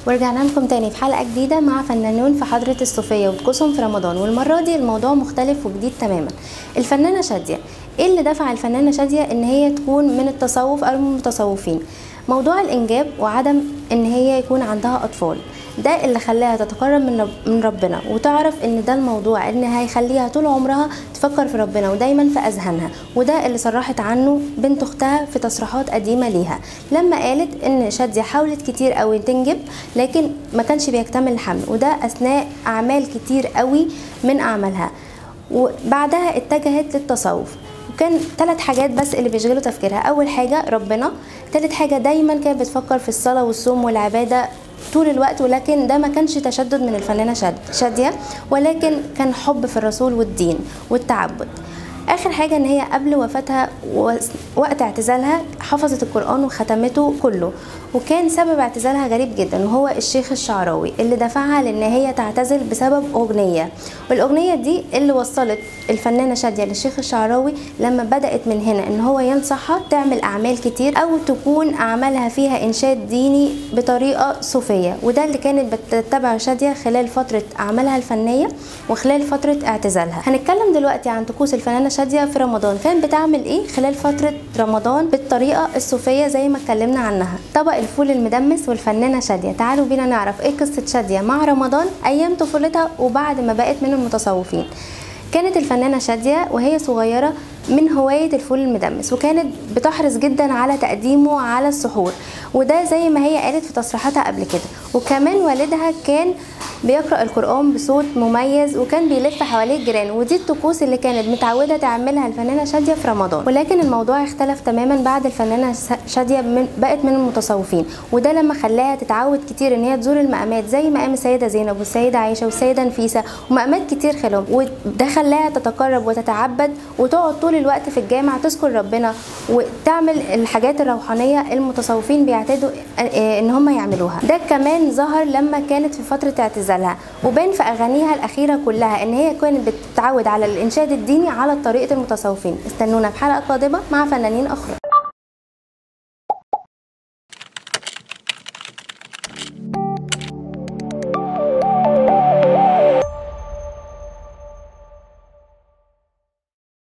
ورجعنا لكم تاني في حلقة جديدة مع فنانون في حضرة الصوفية وطقوسهم في رمضان والمرة دي الموضوع مختلف وجديد تماما الفنانة شادية ايه اللي دفع الفنانة شادية ان هي تكون من التصوف او من المتصوفين موضوع الانجاب وعدم ان هي يكون عندها اطفال ده اللي خلاها تتقرب من رب من ربنا وتعرف ان ده الموضوع ان هيخليها طول عمرها تفكر في ربنا ودايما في اذهانها وده اللي صرحت عنه بنت اختها في تصريحات قديمه ليها لما قالت ان شاديه حاولت كتير قوي تنجب لكن ما كانش بيكتمل الحمل وده اثناء اعمال كتير قوي من اعمالها وبعدها اتجهت للتصوف وكان ثلاث حاجات بس اللي بيشغلوا تفكيرها اول حاجه ربنا ثالث حاجه دايما كانت بتفكر في الصلاه والصوم والعباده طول الوقت ولكن ده ما كانش تشدد من الفنانه شاد شاديه ولكن كان حب في الرسول والدين والتعبد اخر حاجه ان هي قبل وفاتها وقت اعتزالها حفظت القران وختمته كله وكان سبب اعتزالها غريب جدا وهو الشيخ الشعراوي اللي دفعها لان هي تعتزل بسبب اغنيه والاغنيه دي اللي وصلت الفنانه شاديه للشيخ الشعراوي لما بدات من هنا ان هو ينصحها تعمل اعمال كتير او تكون اعمالها فيها انشاد ديني بطريقه صوفيه وده اللي كانت بتتبع شاديه خلال فتره اعمالها الفنيه وخلال فتره اعتزالها هنتكلم دلوقتي عن طقوس الفنانه شاديه في رمضان كانت بتعمل ايه خلال فتره رمضان بالطريقه الصوفيه زي ما اتكلمنا عنها طبق الفول المدمس والفنانه شاديه تعالوا بينا نعرف ايه قصه شاديه مع رمضان ايام طفولتها وبعد ما بقت من المتصوفين كانت الفنانه شاديه وهي صغيره من هوايه الفول المدمس وكانت بتحرص جدا على تقديمه على السحور وده زي ما هي قالت في تصريحاتها قبل كده وكمان والدها كان بيقرأ القرآن بصوت مميز وكان بيلف حواليه الجيران ودي الطقوس اللي كانت متعودة تعملها الفنانة شادية في رمضان ولكن الموضوع اختلف تماما بعد الفنانة شادية من بقت من المتصوفين وده لما خلاها تتعود كتير ان هي تزور المقامات زي مقام السيدة زينب والسيدة عائشة والسيدة نفيسة ومقامات كتير خلهم وده خلاها تتقرب وتتعبد وتقعد طول الوقت في الجامع تذكر ربنا وتعمل الحاجات الروحانية المتصوفين بيعتادوا ان هم يعملوها ده كمان ظهر لما كانت في فترة اعتزال اعتزالها وبان في اغانيها الاخيره كلها ان هي كانت بتتعود على الانشاد الديني على طريقه المتصوفين استنونا في حلقه قادمه مع فنانين اخرى